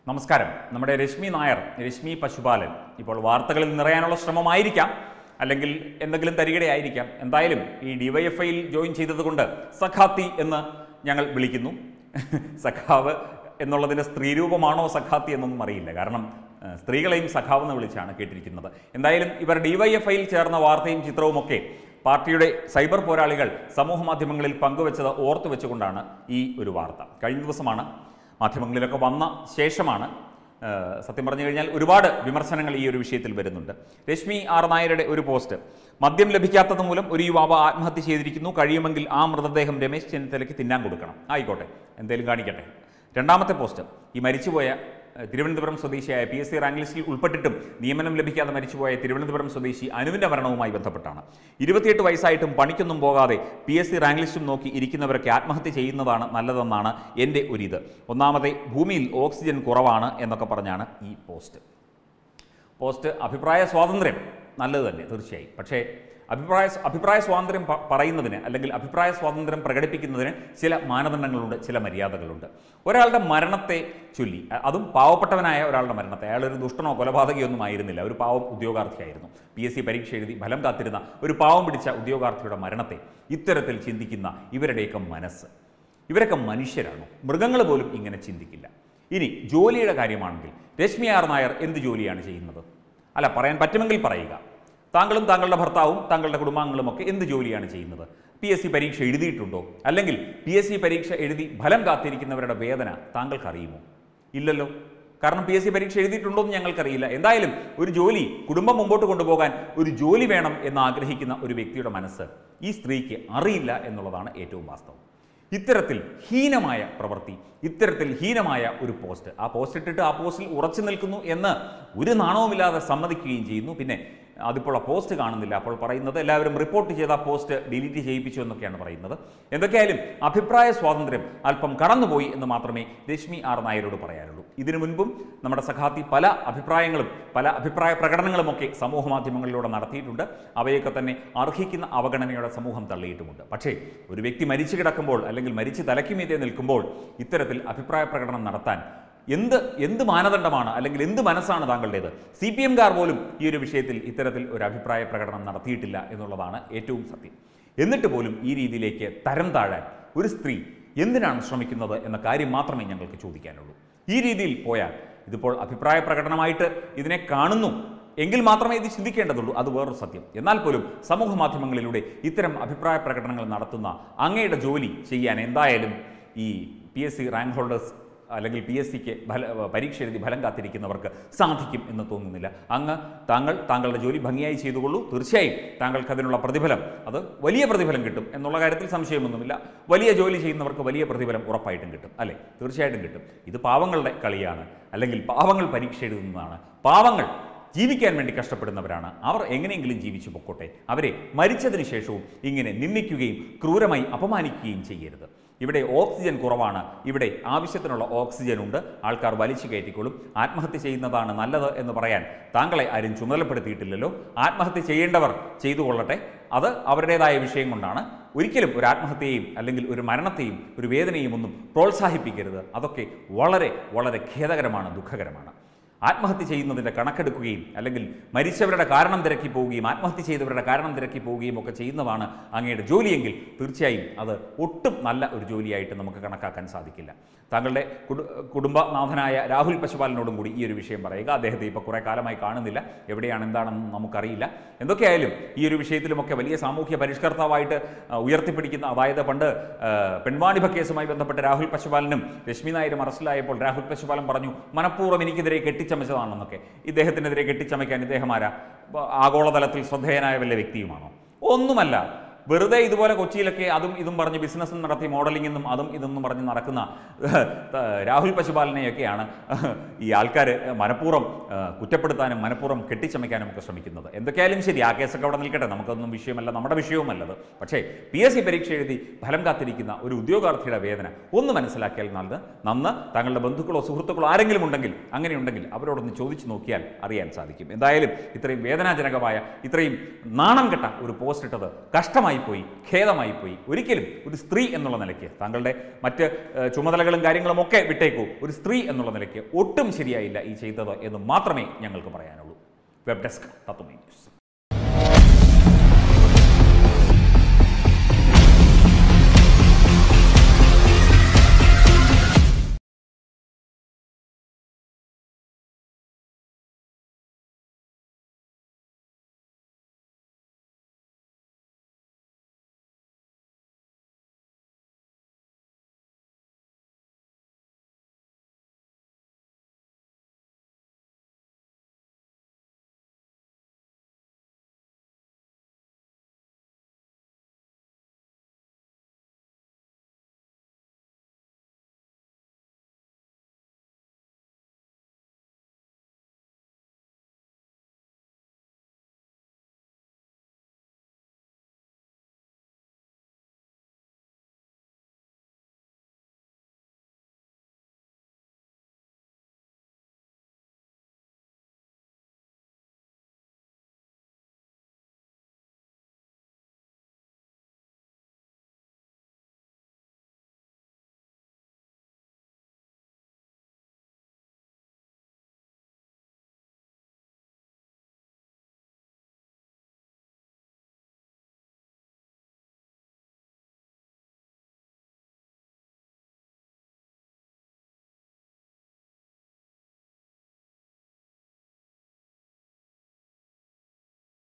നമസ്കാരം നമ്മുടെ രശ്മി നായർ രശ്മി പശുപാലൻ ഇപ്പോൾ വാർത്തകളിൽ നിറയാനുള്ള ശ്രമമായിരിക്കാം അല്ലെങ്കിൽ എന്തെങ്കിലും തരികടയായിരിക്കാം എന്തായാലും ഈ ഡിവൈഎഫ്ഐയിൽ ജോയിൻ ചെയ്തതുകൊണ്ട് സഖാത്തി എന്ന് ഞങ്ങൾ വിളിക്കുന്നു സഖാവ് എന്നുള്ളതിൻ്റെ സ്ത്രീരൂപമാണോ സഖാത്തി എന്നൊന്നും അറിയില്ല കാരണം ഏഹ്, സ്ത്രീകളെയും സഖാവ് എന്ന് വിളിച്ചാണ് കേട്ടിരിക്കുന്നത് എന്തായാലും ഇവർ ഡിവൈഎഫ്ഐയിൽ ചേർന്ന വാർത്തയും ചിത്രവുമൊക്കെ പാർട്ടിയുടെ സൈബർ പോരാളികൾ സമൂഹ മാധ്യമങ്ങളിൽ പങ്കുവച്ചത് ഓർത്തു വെച്ചുകൊണ്ടാണ് ഈ ഒരു വാർത്ത കഴിഞ്ഞ ദിവസമാണ് മാധ്യമങ്ങളിലൊക്കെ വന്ന ശേഷമാണ് ആ, സത്യം പറഞ്ഞു കഴിഞ്ഞാൽ ഒരുപാട് വിമർശനങ്ങൾ ഈ ഒരു വിഷയത്തിൽ വരുന്നുണ്ട് രശ്മി ആർ നായരുടെ ഒരു പോസ്റ്റ് മദ്യം ലഭിക്കാത്തത് മൂലം ഒരു യുവാവ് ആത്മഹത്യ ചെയ്തിരിക്കുന്നു കഴിയുമെങ്കിൽ ആ മൃതദേഹം രമേശ് ചെന്നിത്തലയ്ക്ക് തിന്നാൻ കൊടുക്കണം ആയിക്കോട്ടെ എന്തേലും കാണിക്കട്ടെ രണ്ടാമത്തെ പോസ്റ്റ് ഈ മരിച്ചുപോയ ഏഹ്, തിരുവനന്തപുരം സ്വദേശിയായ പി എസ് സി റാങ്ക് ലിസ്റ്റിൽ ഉൾപ്പെട്ടിട്ടും നിയമനം ലഭിക്കാതെ മരിച്ചുപോയ തിരുവനന്തപുരം സ്വദേശി അനുവിന്റെ മരണവുമായി ബന്ധപ്പെട്ടാണ് ഇരുപത്തിയെട്ട് വയസ്സായിട്ടും പണിക്കൊന്നും പോകാതെ പി എസ് സി റാങ്ക് ലിസ്റ്റും നോക്കി ഇരിക്കുന്നവരൊക്കെ ആത്മഹത്യ ചെയ്യുന്നതാണ് നല്ലതെന്നാണ് എൻ്റെ ഒരിത് ഒന്നാമത്തെ ഭൂമിയിൽ ഓക്സിജൻ കുറവാണ് എന്നൊക്കെ പറഞ്ഞാണ് ഈ പോസ്റ്റ് പോസ്റ്റ് അഭിപ്രായ സ്വാതന്ത്ര്യം നല്ലത് തന്നെ തീർച്ചയായും പക്ഷേ അഭിപ്രായ അഭിപ്രായ സ്വാതന്ത്ര്യം പ- പറയുന്നതിന് അല്ലെങ്കിൽ അഭിപ്രായ സ്വാതന്ത്ര്യം പ്രകടിപ്പിക്കുന്നതിന് ചില മാനദണ്ഡങ്ങളുണ്ട് ചില മര്യാദകളുണ്ട് ഒരാളുടെ മരണത്തെ ചൊല്ലി അ- അതും പാവപ്പെട്ടവനായ ഒരാളുടെ മരണത്തെ അയാളൊരു ദുഷ്ടനോ കൊലപാതകയോ ഒന്നും ആയിരുന്നില്ല ഒരു പാവം ഉദ്യോഗാർത്ഥിയായിരുന്നു പി എസ് സി പരീക്ഷ എഴുതി ഫലം കാത്തിരുന്ന ഒരു പാവം പിടിച്ച ഉദ്യോഗാർത്ഥിയുടെ മരണത്തെ ഇത്തരത്തിൽ ചിന്തിക്കുന്ന ഇവരുടെയൊക്കെ മനസ്സ് ഇവരൊക്കെ മനുഷ്യരാണോ മൃഗങ്ങൾ പോലും ഇങ്ങനെ ചിന്തിക്കില്ല ഇനി ജോലിയുടെ കാര്യമാണെങ്കിൽ രശ്മി ആർ നായർ എന്ത് ജോലിയാണ് ചെയ്യുന്നത് അല്ല പറയാൻ പറ്റുമെങ്കിൽ പറയുക താങ്കളും താങ്കളുടെ ഭർത്താവും താങ്കളുടെ കുടുംബാംഗങ്ങളും ഒക്കെ എന്ത് ജോലിയാണ് ചെയ്യുന്നത് പി എസ് സി പരീക്ഷ എഴുതിയിട്ടുണ്ടോ അല്ലെങ്കിൽ പി എസ് സി പരീക്ഷ എഴുതി ഫലം കാത്തിരിക്കുന്നവരുടെ വേദന താങ്കൾക്ക് അറിയുമോ ഇല്ലല്ലോ കാരണം പി എസ് സി പരീക്ഷ എഴുതിയിട്ടുണ്ടോ എന്ന് ഞങ്ങൾക്കറിയില്ല എന്തായാലും ഒരു ജോലി കുടുംബം മുമ്പോട്ട് കൊണ്ടുപോകാൻ ഒരു ജോലി വേണം എന്ന് ആഗ്രഹിക്കുന്ന ഒരു വ്യക്തിയുടെ മനസ്സ് ഈ സ്ത്രീക്ക് അറിയില്ല എന്നുള്ളതാണ് ഏറ്റവും വാസ്തവം ഇത്തരത്തിൽ ഹീനമായ പ്രവൃത്തി ഇത്തരത്തിൽ ഹീനമായ ഒരു പോസ്റ്റ് ആ പോസ്റ്റ് ഇട്ടിട്ട് ആ പോസ്റ്റിൽ ഉറച്ചു നിൽക്കുന്നു എന്ന് ഒരു നാണവുമില്ലാതെ സമ്മതിക്കുകയും ചെയ്യുന്നു പിന്നെ അതിപ്പോൾ ആ പോസ്റ്റ് കാണുന്നില്ല അപ്പോൾ പറയുന്നത് എല്ലാവരും റിപ്പോർട്ട് ചെയ്ത ആ പോസ്റ്റ് ഡിലീറ്റ് ചെയ്യിപ്പിച്ചു എന്നൊക്കെയാണ് പറയുന്നത് എന്തൊക്കെയായാലും അഭിപ്രായ സ്വാതന്ത്ര്യം അല്പം കടന്നുപോയി എന്ന് മാത്രമേ രശ്മി ആർ നായരോട് പറയാനുള്ളൂ ഇതിനു മുൻപും നമ്മുടെ സഖാത്തി പല അഭിപ്രായങ്ങളും പല അഭിപ്രായ പ്രകടനങ്ങളുമൊക്കെ സമൂഹ മാധ്യമങ്ങളിലൂടെ നടത്തിയിട്ടുണ്ട് അവയൊക്കെ തന്നെ അർഹിക്കുന്ന അവഗണനയുടെ സമൂഹം തള്ളിയിട്ടുമുണ്ട് പക്ഷേ ഒരു വ്യക്തി മരിച്ചു കിടക്കുമ്പോൾ അല്ലെങ്കിൽ മരിച്ച് തലയ്ക്കുമീതെ നിൽക്കുമ്പോൾ ഇത്തരത്തിൽ അഭിപ്രായ പ്രകടനം നടത്താൻ എന്ത് എന്ത് മാനദണ്ഡമാണ് അല്ലെങ്കിൽ എന്ത് മനസ്സാണ് താങ്കളുടേത് സി പി എംകാർ പോലും ഈ ഒരു വിഷയത്തിൽ ഇത്തരത്തിൽ ഒരു അഭിപ്രായ പ്രകടനം നടത്തിയിട്ടില്ല എന്നുള്ളതാണ് ഏറ്റവും സത്യം എന്നിട്ട് പോലും ഈ രീതിയിലേക്ക് തരം താഴാൻ ഒരു സ്ത്രീ എന്തിനാണ് ശ്രമിക്കുന്നത് എന്ന കാര്യം മാത്രമേ ഞങ്ങൾക്ക് ചോദിക്കാനുള്ളൂ ഈ രീതിയിൽ പോയാൽ ഇതിപ്പോൾ അഭിപ്രായ പ്രകടനമായിട്ട് ഇതിനെ കാണുന്നു എങ്കിൽ മാത്രമേ ഇത് ചിന്തിക്കേണ്ടതുള്ളൂ അത് വേറൊരു സത്യം എന്നാൽ പോലും സമൂഹ മാധ്യമങ്ങളിലൂടെ ഇത്തരം അഭിപ്രായ പ്രകടനങ്ങൾ നടത്തുന്ന അങ്ങയുടെ ജോലി ചെയ്യാൻ എന്തായാലും ഈ P S C rank holders അല്ലെങ്കിൽ പി എസ് സിക്ക് ഫല പരീക്ഷ എഴുതി ഫലം കാത്തിരിക്കുന്നവർക്ക് സാധിക്കും എന്ന് തോന്നുന്നില്ല അങ്ങ് താങ്കൾ താങ്കളുടെ ജോലി ഭംഗിയായി ചെയ്തുകൊള്ളൂ തീർച്ചയായും താങ്കൾക്ക് അതിനുള്ള പ്രതിഫലം അത് വലിയ പ്രതിഫലം കിട്ടും എന്നുള്ള കാര്യത്തിൽ സംശയമൊന്നുമില്ല വലിയ ജോലി ചെയ്യുന്നവർക്ക് വലിയ പ്രതിഫലം ഉറപ്പായിട്ടും കിട്ടും അല്ലേ തീർച്ചയായിട്ടും കിട്ടും ഇത് പാവങ്ങളുടെ കളിയാണ് അല്ലെങ്കിൽ പാവങ്ങൾ പരീക്ഷ എഴുതുന്നതാണ് പാവങ്ങൾ ജീവിക്കാൻ വേണ്ടി കഷ്ടപ്പെടുന്നവരാണ് അവർ എങ്ങനെയെങ്കിലും ജീവിച്ചു പൊക്കോട്ടെ അവരെ മരിച്ചതിന് ശേഷവും ഇങ്ങനെ നിന്ദിക്കുകയും ക്രൂരമായി അപമാനിക്കുകയും ചെയ്യരുത് ഇവിടെ ഓക്സിജൻ കുറവാണ് ഇവിടെ ആവശ്യത്തിനുള്ള ഓക്സിജൻ ഉണ്ട് ആൾക്കാർ വലിച്ചു കയറ്റിക്കൊള്ളും ആത്മഹത്യ ചെയ്യുന്നതാണ് നല്ലത് എന്ന് പറയാൻ താങ്കളെ ആരും ചുമതലപ്പെടുത്തിയിട്ടില്ലല്ലോ ആത്മഹത്യ ചെയ്യേണ്ടവർ ചെയ്തു കൊള്ളട്ടെ അത് അവരുടേതായ വിഷയം കൊണ്ടാണ് ഒരിക്കലും ഒരു ആത്മഹത്യയും അല്ലെങ്കിൽ ഒരു മരണത്തെയും ഒരു വേദനയും ഒന്നും പ്രോത്സാഹിപ്പിക്കരുത് അതൊക്കെ വളരെ വളരെ ഖേദകരമാണ് ദുഃഖകരമാണ് ആത്മഹത്യ ചെയ്യുന്നതിൻ്റെ കണക്കെടുക്കുകയും അല്ലെങ്കിൽ മരിച്ചവരുടെ കാരണം തിരക്കി പോവുകയും ആത്മഹത്യ ചെയ്തവരുടെ കാരണം തിരക്കി പോവുകയും ഒക്കെ ചെയ്യുന്നതാണ് അങ്ങയുടെ ജോലിയെങ്കിൽ തീർച്ചയായും അത് ഒട്ടും നല്ല ഒരു ജോലിയായിട്ട് നമുക്ക് കണക്കാക്കാൻ സാധിക്കില്ല താങ്കളുടെ കുടു കുടുംബനാഥനായ രാഹുൽ പശുപാലനോടും കൂടി ഈ ഒരു വിഷയം പറയുക അദ്ദേഹത്തെ ഇപ്പോൾ കുറേ കാലമായി കാണുന്നില്ല എവിടെയാണ് എന്താണെന്ന് നമുക്കറിയില്ല എന്തൊക്കെയായാലും ഈ ഒരു വിഷയത്തിലുമൊക്കെ വലിയ സാമൂഹ്യ പരിഷ്കർത്താവായിട്ട് ആ, ഉയർത്തിപ്പിടിക്കുന്ന അതായത് പണ്ട് ആ, പെൺവാണിഭ കേസുമായി ബന്ധപ്പെട്ട് രാഹുൽ പശുപാലനും രശ്മി നായരും അറസ്റ്റിലായപ്പോൾ രാഹുൽ പശുപാലൻ പറഞ്ഞു മനഃപൂർവ്വം എനിക്കെതിരെ കെട്ടിച്ചമച്ചതാണെന്നൊക്കെ ഇദ്ദേഹത്തിനെതിരെ കെട്ടിച്ചമയ്ക്കാൻ ഇദ്ദേഹം ആരാ ബ- ആഗോളതലത്തിൽ ശ്രദ്ധേയനായ വല്ല വ്യക്തിയുമാണോ ഒന്നുമല്ല വെറുതെ ഇതുപോലെ കൊച്ചിയിലൊക്കെ അതും ഇതും പറഞ്ഞ് ബിസിനസ്സും നടത്തി മോഡലിംഗെന്നും അതും ഇതൊന്നും പറഞ്ഞ് നടക്കുന്ന ത- രാഹുൽ പശുപാലനെയൊക്കെയാണ് ഈ ആൾക്കാർ മനഃപൂർവ്വം ആ, കുറ്റപ്പെടുത്താനും മനഃപൂർവ്വം കെട്ടിച്ചമയ്ക്കാനും ഒക്കെ ശ്രമിക്കുന്നത് എന്തൊക്കെയായാലും ശരി ആ കേസൊക്കെ അവിടെ നിൽക്കട്ടെ നമുക്കൊന്നും വിഷയമല്ല നമ്മുടെ വിഷയവുമല്ലത് പക്ഷേ പി എസ് സി പരീക്ഷ എഴുതി ഫലം കാത്തിരിക്കുന്ന ഒരു ഉദ്യോഗാർത്ഥിയുടെ വേദന ഒന്ന് മനസ്സിലാക്കിയാൽ നന്ന് നന്ന് താങ്കളുടെ ബന്ധുക്കളോ സുഹൃത്തുക്കളോ ആരെങ്കിലും ഉണ്ടെങ്കിൽ അങ്ങനെയുണ്ടെങ്കിൽ അവരോടൊന്ന് ചോദിച്ചു നോക്കിയാൽ അറിയാൻ സാധിക്കും എന്തായാലും ഇത്രയും വേദനാജനകമായ ഇത്രയും നാണം കെട്ട ഒരു പോസ്റ്റ് ഇട്ടത് കഷ്ടമായി മോശമായിപ്പോയി ഖേദമായിപ്പോയി ഒരിക്കലും ഒരു സ്ത്രീ എന്നുള്ള നിലയ്ക്ക് താങ്കളുടെ മറ്റ് ഏഹ്, ചുമതലകളും കാര്യങ്ങളും ഒക്കെ വിട്ടേക്കൂ ഒരു സ്ത്രീ എന്നുള്ള നിലയ്ക്ക് ഒട്ടും ശരിയായില്ല ഈ ചെയ്തത് എന്ന് മാത്രമേ ഞങ്ങൾക്ക് പറയാനുള്ളൂ വെബ് ഡെസ്ക് തത്വമേ ന്യൂസ്